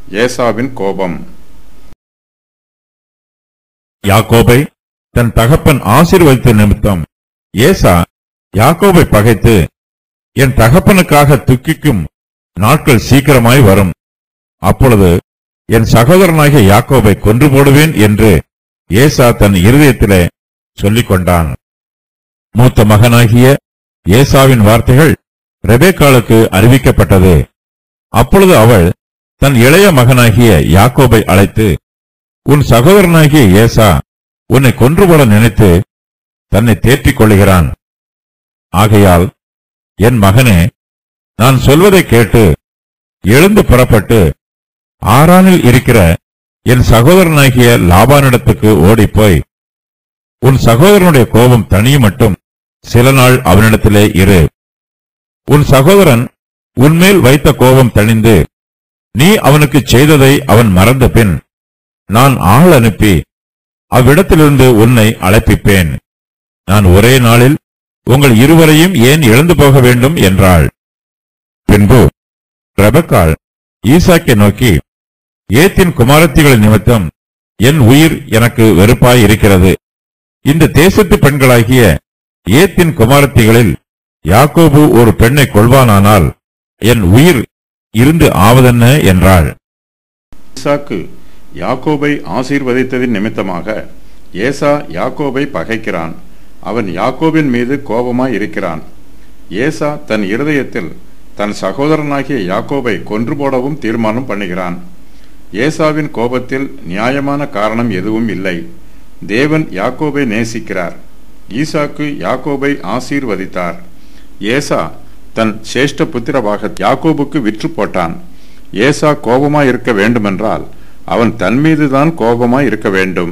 ஏசாவின் கோபம் யாக்கோபை தன் தகப்பன் ஆசீர்வதித்த நிமித்தம் ஏசா யாக்கோபை பகைத்து என் தகப்பனுக்காக துக்கிக்கும் நாட்கள் சீக்கிரமாய் வரும் அப்பொழுது என் சகோதரனாகிய யாக்கோபை கொன்று போடுவேன் என்று ஏசா தன் இருதயத்திலே சொல்லிக் கொண்டான் மூத்த மகனாகிய ஏசாவின் வார்த்தைகள் ரெபேக்காளுக்கு அறிவிக்கப்பட்டது அப்பொழுது அவள் தன் இளைய மகனாகிய யாக்கோபை அழைத்து உன் சகோதரனாகிய ஏசா உன்னை கொன்று போட நினைத்து தன்னை தேற்றிக் கொள்ளுகிறான் ஆகையால் என் மகனே நான் சொல்வதை கேட்டு எழுந்து புறப்பட்டு ஆரானில் இருக்கிற என் சகோதரனாகிய லாபானிடத்துக்கு ஓடிப்போய் உன் சகோதரனுடைய கோபம் தனியும் மட்டும் சில நாள் அவனிடத்திலே இரு உன் சகோதரன் உன்மேல் வைத்த கோபம் தணிந்து நீ அவனுக்கு செய்ததை அவன் மறந்த பின் நான் ஆள் அனுப்பி அவ்விடத்திலிருந்து உன்னை அழைப்பிப்பேன் நான் ஒரே நாளில் உங்கள் இருவரையும் ஏன் இழந்து போக வேண்டும் என்றாள் பின்பு ரெபக்காள் ஈசாக்கை நோக்கி ஏத்தின் குமாரத்திகளின் நிமித்தம் என் உயிர் எனக்கு வெறுப்பாய் இருக்கிறது இந்த தேசத்து பெண்களாகிய ஏத்தின் குமாரத்திகளில் யாக்கோபு ஒரு பெண்ணை கொள்வானானால் என் உயிர் இருந்து ஆவதென்ன என்றாள் ஈசாக்கு யாக்கோபை ஆசீர்வதித்ததின் நிமித்தமாக ஏசா யாக்கோபை பகைக்கிறான் அவன் யாக்கோபின் மீது கோபமாய் இருக்கிறான் ஏசா தன் இருதயத்தில் தன் சகோதரனாகிய யாக்கோபை கொன்று போடவும் தீர்மானம் பண்ணுகிறான் ஏசாவின் கோபத்தில் நியாயமான காரணம் எதுவும் இல்லை தேவன் யாக்கோபை நேசிக்கிறார் ஈசாக்கு யாக்கோபை ஆசீர்வதித்தார் ஏசா தன் சேஷ்ட புத்திரவாக யாக்கோபுக்கு விற்று போட்டான் ஏசா கோபமாய் இருக்க வேண்டுமென்றால் அவன் தன் மீதுதான் கோபமாய் இருக்க வேண்டும்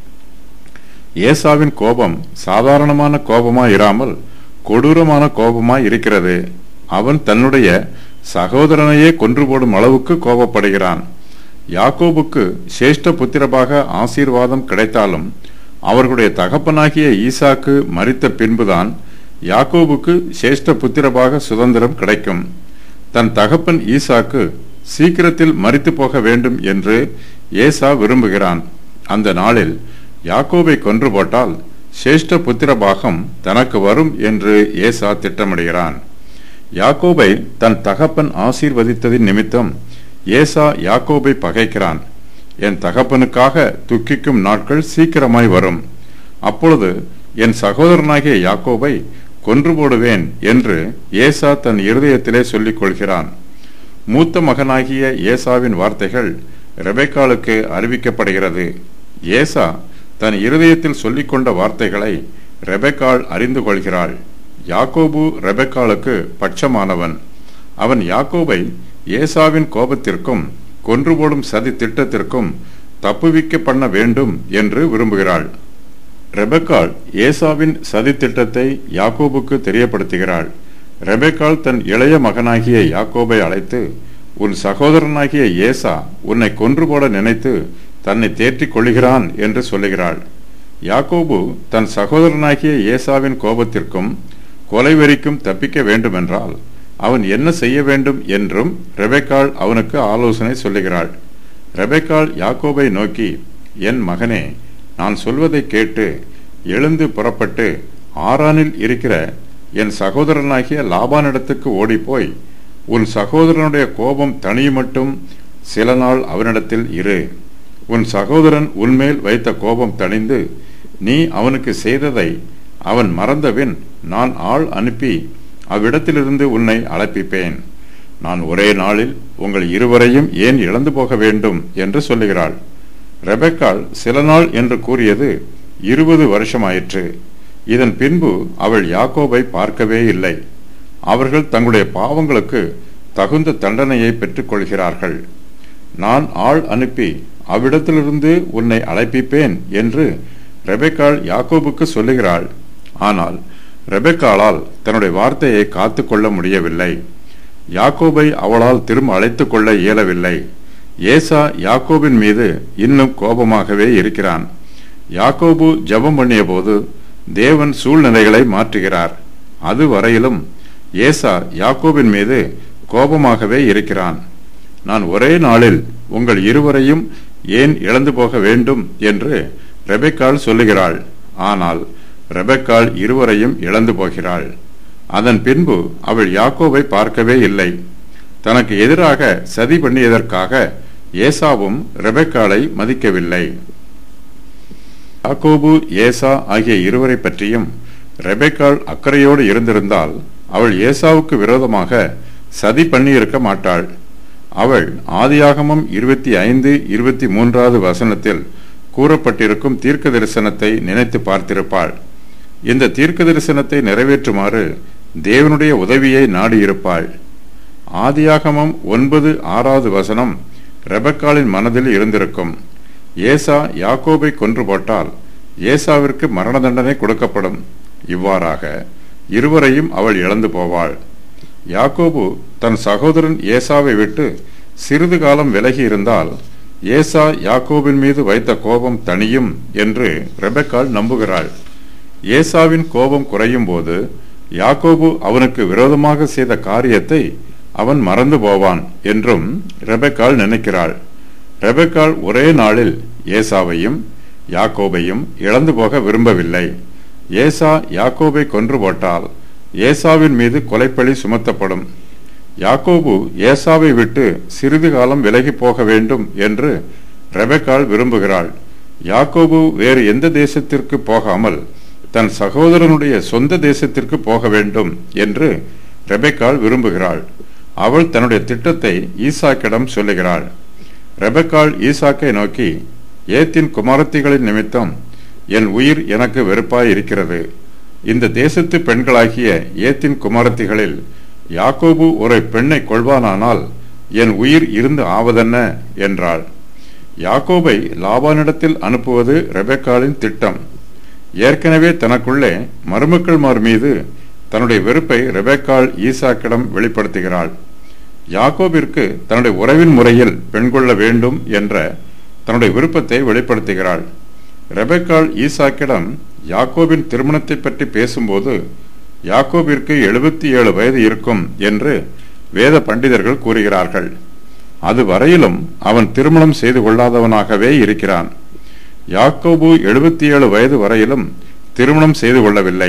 ஏசாவின் கோபம் சாதாரணமான கோபமாய் இராமல் கொடூரமான கோபமாய் இருக்கிறது அவன் தன்னுடைய சகோதரனையே கொன்று போடும் அளவுக்கு கோபப்படுகிறான் யாக்கோபுக்கு சேஷ்ட புத்திரபாக ஆசீர்வாதம் கிடைத்தாலும் அவர்களுடைய தகப்பனாகிய ஈசாக்கு மரித்த பின்புதான் யாக்கோபுக்கு சேஷ்ட புத்திரபாக சுதந்திரம் கிடைக்கும் தன் தகப்பன் ஈசாக்கு சீக்கிரத்தில் மரித்து போக வேண்டும் என்று ஏசா விரும்புகிறான் அந்த நாளில் யாக்கோபை கொன்று போட்டால் சேஷ்ட புத்திர பாகம் தனக்கு வரும் என்று ஏசா திட்டமிடுகிறான் யாக்கோபை தன் தகப்பன் ஆசீர்வதித்ததின் நிமித்தம் ஏசா யாக்கோபை பகைக்கிறான் என் தகப்பனுக்காக துக்கிக்கும் நாட்கள் சீக்கிரமாய் வரும் அப்பொழுது என் சகோதரனாகிய யாக்கோபை கொன்று போடுவேன் என்று ஏசா தன் இருதயத்திலே சொல்லிக் கொள்கிறான் மூத்த மகனாகிய ஏசாவின் வார்த்தைகள் ரெபெக்காளுக்கு அறிவிக்கப்படுகிறது ஏசா தன் இருதயத்தில் சொல்லிக்கொண்ட வார்த்தைகளை ரெபெக்காள் அறிந்து கொள்கிறாள் யாக்கோபு ரெபெக்காளுக்கு பட்சமானவன் அவன் யாக்கோபை ஏசாவின் கோபத்திற்கும் கொன்று போடும் சதி திட்டத்திற்கும் தப்புவிக்க பண்ண வேண்டும் என்று விரும்புகிறாள் ரெபெக்காள் ஏசாவின் சதி திட்டத்தை யாக்கோபுக்கு தெரியப்படுத்துகிறாள் ரெபெக்காள் தன் இளைய மகனாகிய யாக்கோபை அழைத்து உன் சகோதரனாகிய ஏசா உன்னை கொன்று போட நினைத்து தன்னை தேற்றிக் கொள்கிறான் என்று சொல்லுகிறாள் யாக்கோபு தன் சகோதரனாகிய ஏசாவின் கோபத்திற்கும் கொலைவெறிக்கும் தப்பிக்க வேண்டுமென்றால் அவன் என்ன செய்ய வேண்டும் என்றும் ரெபெக்காள் அவனுக்கு ஆலோசனை சொல்லுகிறாள் ரெபெக்காள் யாக்கோபை நோக்கி என் மகனே நான் சொல்வதை கேட்டு எழுந்து புறப்பட்டு ஆரானில் இருக்கிற என் சகோதரனாகிய லாபானிடத்துக்கு ஓடிப்போய் உன் சகோதரனுடைய கோபம் தனியுமட்டும் சில நாள் அவனிடத்தில் இரு உன் சகோதரன் உன்மேல் வைத்த கோபம் தணிந்து நீ அவனுக்கு செய்ததை அவன் மறந்தபின் நான் ஆள் அனுப்பி அவ்விடத்திலிருந்து உன்னை அழைப்பிப்பேன் நான் ஒரே நாளில் உங்கள் இருவரையும் ஏன் இழந்து போக வேண்டும் என்று சொல்லுகிறாள் ரெபெக்காள் சில நாள் என்று கூறியது இருபது வருஷமாயிற்று இதன் பின்பு அவள் யாக்கோபை பார்க்கவே இல்லை அவர்கள் தங்களுடைய பாவங்களுக்கு தகுந்த தண்டனையை பெற்றுக் கொள்கிறார்கள் நான் ஆள் அனுப்பி அவ்விடத்திலிருந்து உன்னை அழைப்பிப்பேன் என்று ரெபெக்காள் யாக்கோபுக்கு சொல்லுகிறாள் ஆனால் ரெபெக்காளால் தன்னுடைய வார்த்தையை காத்து கொள்ள முடியவில்லை யாக்கோபை அவளால் திரும்ப அழைத்துக் கொள்ள இயலவில்லை ஏசா யாக்கோபின் மீது இன்னும் கோபமாகவே இருக்கிறான் யாக்கோபு ஜெபம் பண்ணிய போது தேவன் சூழ்நிலைகளை மாற்றுகிறார் அது வரையிலும் ஏசா யாக்கோபின் மீது கோபமாகவே இருக்கிறான் நான் ஒரே நாளில் உங்கள் இருவரையும் ஏன் இழந்து போக வேண்டும் என்று ரெபெக்காள் சொல்லுகிறாள் ஆனால் ரெபெக்காள் இருவரையும் இழந்து போகிறாள் அதன் பின்பு அவள் யாக்கோவை பார்க்கவே இல்லை தனக்கு எதிராக சதி பண்ணியதற்காக ஏசாவும் ரெபெக்காளை மதிக்கவில்லை யாக்கோபு ஏசா ஆகிய இருவரை பற்றியும் ரெபெக்காள் அக்கறையோடு இருந்திருந்தால் அவள் ஏசாவுக்கு விரோதமாக சதி பண்ணியிருக்க மாட்டாள் அவள் ஆதியாகமம் இருபத்தி ஐந்து இருபத்தி மூன்றாவது வசனத்தில் கூறப்பட்டிருக்கும் தீர்க்க தரிசனத்தை நினைத்து பார்த்திருப்பாள் இந்த தீர்க்க தரிசனத்தை நிறைவேற்றுமாறு தேவனுடைய உதவியை நாடியிருப்பாள் ஆதியாகமம் ஒன்பது ஆறாவது வசனம் ரெபக்காளின் மனதில் இருந்திருக்கும் ஏசா யாக்கோபை கொன்று போட்டால் ஏசாவிற்கு மரண தண்டனை கொடுக்கப்படும் இவ்வாறாக இருவரையும் அவள் இழந்து போவாள் யாக்கோபு தன் சகோதரன் ஏசாவை விட்டு சிறிது காலம் விலகி இருந்தால் ஏசா யாக்கோபின் மீது வைத்த கோபம் தணியும் என்று ரெபெக்காள் நம்புகிறாள் ஏசாவின் கோபம் குறையும் போது யாக்கோபு அவனுக்கு விரோதமாக செய்த காரியத்தை அவன் மறந்து போவான் என்றும் ரெபெக்காள் நினைக்கிறாள் ரெபெக்காள் ஒரே நாளில் ஏசாவையும் யாக்கோபையும் இழந்து போக விரும்பவில்லை ஏசா யாக்கோபை கொன்று போட்டால் ஏசாவின் மீது கொலைப்பழி சுமத்தப்படும் யாக்கோபு ஏசாவை விட்டு சிறிது காலம் விலகி போக வேண்டும் என்று ரெபெக்காள் விரும்புகிறாள் யாக்கோபு வேறு எந்த தேசத்திற்கு போகாமல் தன் சகோதரனுடைய சொந்த தேசத்திற்கு போக வேண்டும் என்று ரெபெக்காள் விரும்புகிறாள் அவள் தன்னுடைய திட்டத்தை ஈசாக்கிடம் சொல்லுகிறாள் ரெபெக்காள் ஈசாக்கை நோக்கி ஏத்தின் குமாரத்திகளின் நிமித்தம் என் உயிர் எனக்கு வெறுப்பாய் இருக்கிறது இந்த தேசத்து பெண்களாகிய ஏத்தின் குமாரத்திகளில் யாக்கோபு ஒரு பெண்ணை கொள்வானானால் என் உயிர் இருந்து ஆவதென்ன என்றாள் யாக்கோபை லாபானிடத்தில் அனுப்புவது ரெபெக்காளின் திட்டம் ஏற்கனவே தனக்குள்ளே மருமக்கள்மார் மீது தன்னுடைய வெறுப்பை ரெபெக்காள் ஈசாக்கிடம் வெளிப்படுத்துகிறாள் யாக்கோபிற்கு தன்னுடைய உறவின் முறையில் பெண் கொள்ள வேண்டும் என்ற தன்னுடைய விருப்பத்தை வெளிப்படுத்துகிறாள் ரெபெக்காள் ஈசாக்கிடம் யாக்கோபின் திருமணத்தை பற்றி பேசும்போது யாக்கோபிற்கு எழுபத்தி ஏழு வயது இருக்கும் என்று வேத பண்டிதர்கள் கூறுகிறார்கள் அது வரையிலும் அவன் திருமணம் செய்து கொள்ளாதவனாகவே இருக்கிறான் யாக்கோபு எழுபத்தி ஏழு வயது வரையிலும் திருமணம் செய்து கொள்ளவில்லை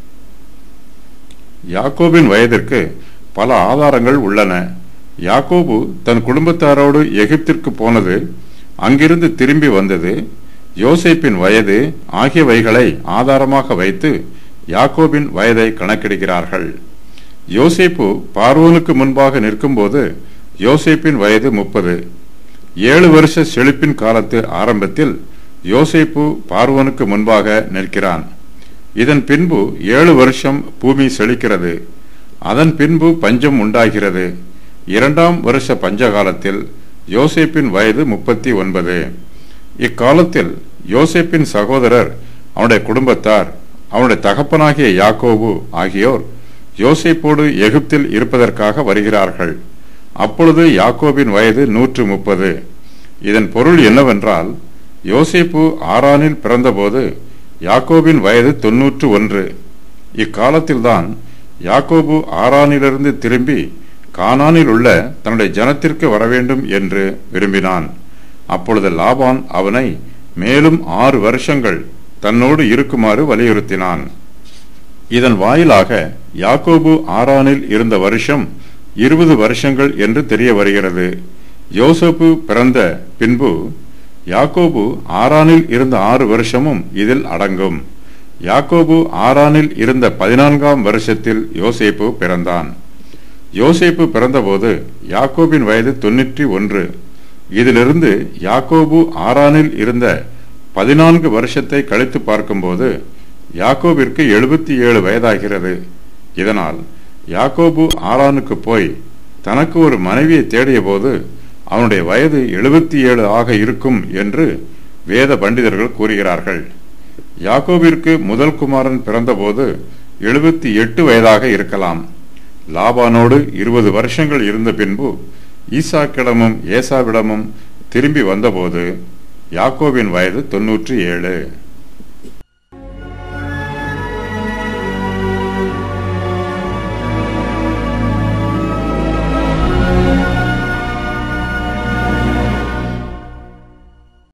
யாக்கோபின் வயதிற்கு பல ஆதாரங்கள் உள்ளன யாக்கோபு தன் குடும்பத்தாரோடு எகிப்திற்கு போனது அங்கிருந்து திரும்பி வந்தது யோசேப்பின் வயது ஆகியவைகளை ஆதாரமாக வைத்து யாக்கோபின் வயதை கணக்கெடுக்கிறார்கள் யோசேப்பு பார்வோனுக்கு முன்பாக நிற்கும்போது யோசேப்பின் வயது முப்பது ஏழு வருஷ செழிப்பின் காலத்து ஆரம்பத்தில் யோசேப்பு பார்வோனுக்கு முன்பாக நிற்கிறான் இதன் பின்பு ஏழு வருஷம் பூமி செழிக்கிறது அதன் பின்பு பஞ்சம் உண்டாகிறது இரண்டாம் வருஷ பஞ்ச காலத்தில் யோசேப்பின் வயது முப்பத்தி ஒன்பது இக்காலத்தில் யோசேப்பின் சகோதரர் அவனுடைய குடும்பத்தார் அவனுடைய தகப்பனாகிய யாக்கோபு ஆகியோர் யோசேப்போடு எகிப்தில் இருப்பதற்காக வருகிறார்கள் அப்பொழுது யாக்கோபின் வயது நூற்று முப்பது இதன் பொருள் என்னவென்றால் யோசேப்பு ஆரானில் பிறந்தபோது யாக்கோபின் வயது தொன்னூற்று ஒன்று இக்காலத்தில்தான் யாக்கோபு ஆரானிலிருந்து திரும்பி கானானில் உள்ள தன்னுடைய ஜனத்திற்கு வரவேண்டும் என்று விரும்பினான் அப்பொழுது லாபான் அவனை மேலும் ஆறு வருஷங்கள் தன்னோடு இருக்குமாறு வலியுறுத்தினான் இதன் வாயிலாக யாக்கோபு ஆரானில் இருந்த வருஷம் இருபது வருஷங்கள் என்று தெரிய வருகிறது யோசப்பு பிறந்த பின்பு யாக்கோபு ஆரானில் இருந்த ஆறு வருஷமும் இதில் அடங்கும் யாக்கோபு ஆரானில் இருந்த பதினான்காம் வருஷத்தில் யோசேப்பு பிறந்தான் யோசேப்பு பிறந்தபோது யாக்கோபின் வயது தொன்னூற்றி ஒன்று இதிலிருந்து யாக்கோபு ஆரானில் இருந்த பதினான்கு வருஷத்தை கழித்து பார்க்கும்போது யாக்கோபிற்கு எழுபத்தி ஏழு வயதாகிறது இதனால் யாக்கோபு ஆரானுக்கு போய் தனக்கு ஒரு மனைவியை தேடிய போது அவனுடைய வயது எழுபத்தி ஏழு ஆக இருக்கும் என்று வேத பண்டிதர்கள் கூறுகிறார்கள் யாக்கோபிற்கு முதல் குமாரன் பிறந்தபோது எழுபத்தி எட்டு வயதாக இருக்கலாம் லாபானோடு இருபது வருஷங்கள் இருந்த பின்பு ஈசாக்கிடமும் ஏசாவிடமும் திரும்பி வந்தபோது யாக்கோபின் வயது தொன்னூற்றி ஏழு